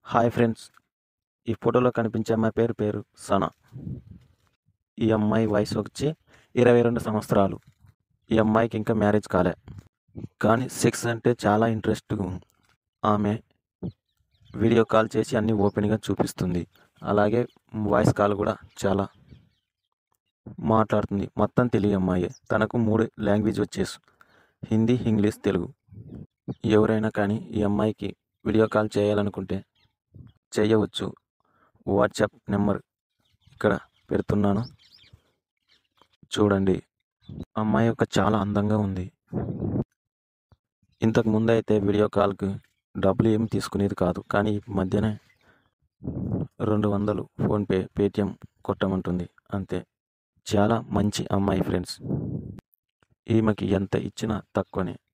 hi friends ఈ ఫోటోలో కనిపించే అమ్మాయి పేరు పేరు సనా ఈ అమ్మాయి వయసు వచ్చి ఇరవై రెండు సంవత్సరాలు ఈ అమ్మాయికి ఇంకా మ్యారేజ్ కాలే కానీ సెక్స్ అంటే చాలా ఇంట్రెస్ట్ ఆమె వీడియో కాల్ చేసి అన్ని ఓపెన్గా చూపిస్తుంది అలాగే వాయిస్ కాల్ కూడా చాలా మాట్లాడుతుంది మొత్తం తెలుగు అమ్మాయి తనకు మూడు లాంగ్వేజ్ వచ్చేసి హిందీ ఇంగ్లీష్ తెలుగు ఎవరైనా కానీ ఈ అమ్మాయికి వీడియో కాల్ చేయాలనుకుంటే చేయవచ్చు వాట్సాప్ నెంబర్ ఇక్కడ పెడుతున్నాను చూడండి అమ్మాయి యొక్క చాలా అందంగా ఉంది ఇంతకు ముందు అయితే వీడియో కాల్కి డబ్బులు ఏమి తీసుకునేది కాదు కానీ ఈ మధ్యనే రెండు వందలు ఫోన్పే పేటిఎం కొట్టమంటుంది అంతే చాలా మంచి అమ్మాయి ఫ్రెండ్స్ ఈమెకి ఎంత ఇచ్చినా తక్కువనే